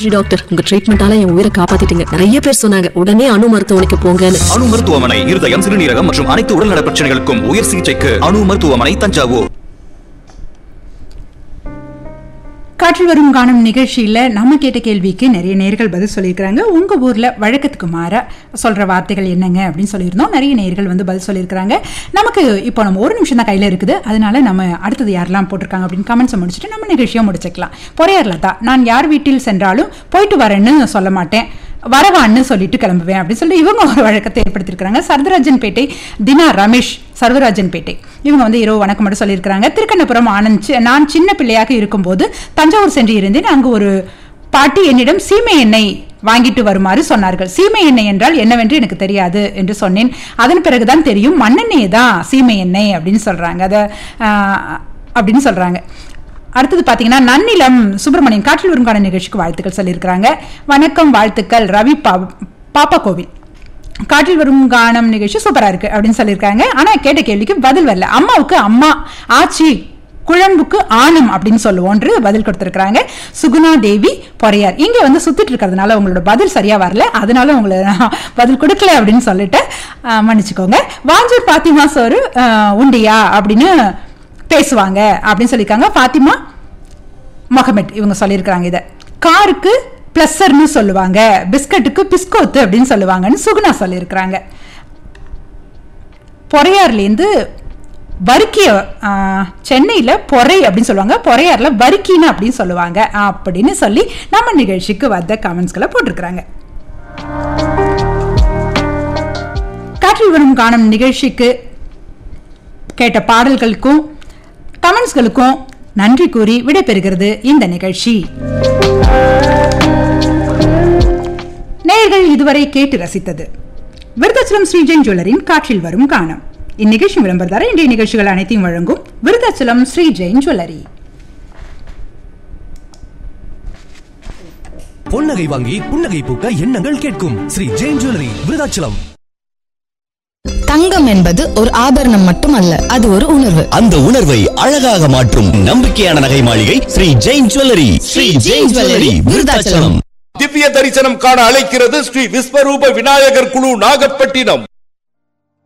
doctor உங்க ட்ரீட்மெண்டால என் உயிரை காப்பாத்திட்டீங்க நிறைய பேர் சொன்னாங்க உடனே அணு மருத்துவமனைக்கு போங்கன்னு அணு மருத்துவமனை இருதயம் சிறுநீரகம் மற்றும் அனைத்து உடல்நல பிரச்சனைகளுக்கும் உயர் சிகிச்சைக்கு அணு மருத்துவமனை தஞ்சாவூர் காற்றில் வரும் காணும் நிகழ்ச்சியில் நம்ம கேட்ட கேள்விக்கு நிறைய நேர்கள் பதில் சொல்லியிருக்கிறாங்க உங்கள் ஊரில் வழக்கத்துக்கு மாற சொல்கிற வார்த்தைகள் என்னங்க அப்படின்னு சொல்லியிருந்தோம் நிறைய நேர்கள் வந்து பதில் சொல்லியிருக்கிறாங்க நமக்கு இப்போ நம்ம ஒரு நிமிஷம் தான் கையில் இருக்குது அதனால நம்ம அடுத்தது யாரெல்லாம் போட்டிருக்காங்க அப்படின்னு கமெண்ட்ஸை முடிச்சுட்டு நம்ம நிகழ்ச்சியை முடிச்சுக்கலாம் பொறையார் லதா நான் யார் வீட்டில் சென்றாலும் போயிட்டு வரேன்னு சொல்ல மாட்டேன் வரவான்னு சொல்லிட்டு கிளம்புவேன் அப்படின்னு சொல்லி இவங்க ஒரு வழக்கத்தை ஏற்படுத்தியிருக்கிறாங்க சரதராஜன் பேட்டை தினா ரமேஷ் சர்வராஜன் பேட்டை இவங்க வந்து இரவு வணக்கம் மட்டும் சொல்லியிருக்கிறாங்க திருக்கண்ணபுரம் ஆனந்த் சி- நான் சின்ன பிள்ளையாக இருக்கும்போது தஞ்சாவூர் சென்று இருந்தேன் அங்கு ஒரு பாட்டி என்னிடம் சீமை எண்ணெய் வாங்கிட்டு வருமாறு சொன்னார்கள் சீமை எண்ணெய் என்றால் என்னவென்று எனக்கு தெரியாது என்று சொன்னேன் அதன் பிறகுதான் தெரியும் மண்ணெண்ணெய் தான் சீமை எண்ணெய் அப்படின்னு சொல்றாங்க அதை ஆஹ், அப்படின்னு சொல்றாங்க அடுத்தது பாத்தீங்கன்னா நன்னிலம் சுப்பிரமணியன் காற்றில் வருங்கான நிகழ்ச்சிக்கு வாழ்த்துக்கள் சொல்லியிருக்கிறாங்க வணக்கம் வாழ்த்துக்கள் ரவி பா பாப்பா கோவில் காற்றில் வரும் கானம் நிகழ்ச்சி சூப்பரா இருக்கு அப்படின்னு சொல்லியிருக்காங்க ஆனா கேட்ட கேள்விக்கு பதில் வரல அம்மாவுக்கு அம்மா ஆச்சி குழம்புக்கு ஆணம் அப்படின்னு சொல்லுவோன்று பதில் கொடுத்திருக்கிறாங்க சுகுணா தேவி பொறையார் இங்க வந்து சுத்திட்டு இருக்கிறதுனால உங்களோட பதில் சரியா வரல அதனால உங்களை நான் பதில் கொடுக்கல அப்படின்னு சொல்லிட்டு ஆஹ், மன்னிச்சுக்கோங்க வாஞ்சூர் பாத்திமா சோறு ஆஹ், உண்டியா அப்படின்னு பேசுவாங்க அப்படின்னு சொல்லியிருக்காங்க பாத்திமா மொஹமெட் இவங்க சொல்லியிருக்கிறாங்க இதை காருக்கு பிளஸர்னு சொல்லுவாங்க பிஸ்கட்டுக்கு பிஸ்கோத்து அப்படின்னு சொல்லுவாங்கன்னு சுகுணா சொல்லியிருக்கிறாங்க பொறையார்லேருந்து வரிக்கிய சென்னையில் பொறை அப்படின்னு சொல்லுவாங்க பொறையாரில் வரிக்கின்னு அப்படின்னு சொல்லுவாங்க அப்படின்னு சொல்லி நம்ம நிகழ்ச்சிக்கு வந்த கமெண்ட்ஸ்களை போட்டிருக்கிறாங்க காற்றில் வரும் காணும் நிகழ்ச்சிக்கு கேட்ட பாடல்களுக்கும் கமெண்ட்ஸ்களுக்கும் நன்றி கூறி விடைபெறுகிறது இந்த நிகழ்ச்சி நேயர்கள் இதுவரை கேட்டு ரசித்தது விருதாச்சலம் ஸ்ரீஜெயின் ஜுவல்லரின் காற்றில் வரும் காணம் இந்நிகழ்ச்சி விளம்பரதார இன்றைய நிகழ்ச்சிகள் அனைத்தையும் வழங்கும் விருதாச்சலம் ஸ்ரீ ஜெயின் ஜுவல்லரி பொன்னகை வாங்கி புன்னகை பூக்க எண்ணங்கள் கேட்கும் ஸ்ரீ ஜெயின் ஜுவல்லரி விருதாச்சலம் தங்கம் என்பது ஒரு ஆபரணம் மட்டுமல்ல அது ஒரு உணர்வு அந்த உணர்வை அழகாக மாற்றும் நம்பிக்கையான நகை மாளிகை ஸ்ரீ ஜெயின் ஜுவல்லரி ஸ்ரீ ஜெயின் ஜுவல்லரி விருதாச்சலம் திவ்ய தரிசனம் காண அழைக்கிறது ஸ்ரீ விஸ்வரூப விநாயகர் குழு நாகப்பட்டினம்